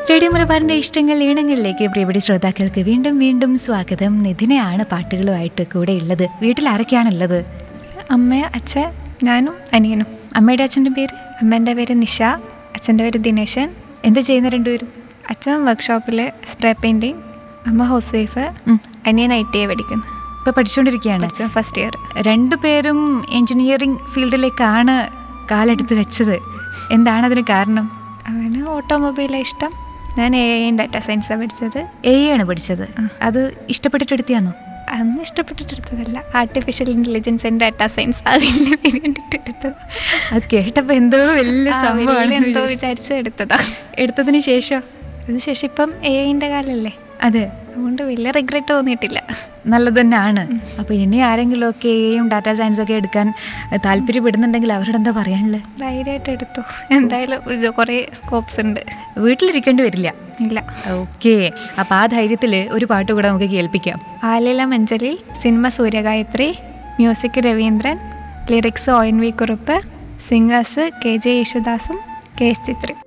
Radio മലബാറിന്റെ ഇഷ്ടങ്ങൾ ഈണങ്ങളിലേക്ക് പ്രിയപ്പെട്ട ശ്രോതാക്കൾക്ക് വീണ്ടും വീണ്ടും സ്വാഗതം നിധിനെയാണ് പാട്ടുകളുമായിട്ട് കൂടെ ഉള്ളത് വീട്ടിൽ ആരൊക്കെയാണുള്ളത് അമ്മ അച്ഛൻ ഞാനും അനിയനും അമ്മയുടെ അച്ഛൻ്റെ പേര് അമ്മേൻ്റെ പേര് നിഷ അച്ഛൻ്റെ പേര് ദിനേശൻ എന്താ ചെയ്യുന്ന രണ്ടുപേരും അച്ഛൻ വർക്ക്ഷോപ്പിൽ സ്പ്രേ പെയിൻറ്റിങ് അമ്മ ഹൗസ് വൈഫ് ഉം. അനിയൻ ഐ ടി ഐ പഠിക്കുന്നു ഇപ്പൊ പഠിച്ചുകൊണ്ടിരിക്കുകയാണ് അച്ഛൻ ഫസ്റ്റ് ഇയർ രണ്ടുപേരും എഞ്ചിനീയറിംഗ് ഫീൽഡിലേക്കാണ് കാലെടുത്ത് വെച്ചത് എന്താണ് അതിന് കാരണം അവന് ഓട്ടോമൊബൈലാണ് ഇഷ്ടം ഞാൻ എ ഐ ഡാറ്റ സയൻസാണ് പഠിച്ചത് എ ആണ് പഠിച്ചത് അത് ഇഷ്ടപ്പെട്ടിട്ട് എടുത്തിയാന്നോ അന്ന് ഇഷ്ടപ്പെട്ടിട്ടെടുത്തതല്ല artificial intelligence and data science ആ വലിയ പേര് കണ്ടിട്ട് എടുത്തത് അത് കേട്ടപ്പോ എന്തോ വലിയ ആ, വലിയ സംഭവമാണ് എന്തോ വിചാരിച്ച് എടുത്തതാ എടുത്തതിന് ശേഷം അതിനുശേഷം ഇപ്പം എ ഐൻ്റെ കാലല്ലേ അതെ അതുകൊണ്ട് വലിയ റിഗ്രറ്റ് തോന്നിയിട്ടില്ല നല്ലത് തന്നെയാണ് അപ്പൊ ഇനി ആരെങ്കിലും ഒക്കെ എയും ഡാറ്റാ സയൻസ് ഒക്കെ എടുക്കാൻ എഹ്, താല്പര്യപ്പെടുന്നുണ്ടെങ്കിൽ അവരോട് എന്താ പറയാനുള്ളത് ധൈര്യമായിട്ട് എടുത്തു എന്തായാലും ഇത് കുറേ സ്കോപ്സ് ഉണ്ട് വീട്ടിലിരിക്കേണ്ടി വരില്ല ഇല്ല ഓക്കെ അപ്പൊ ആ ധൈര്യത്തിൽ ഒരു പാട്ട് കൂടെ നമുക്ക് കേൾപ്പിക്കാം ആലില മഞ്ചലിൽ cinema Suryagayathri music Raveendran lyrics O N V Kurup singers K J യേശുദാസും കെ എസ് ചിത്രി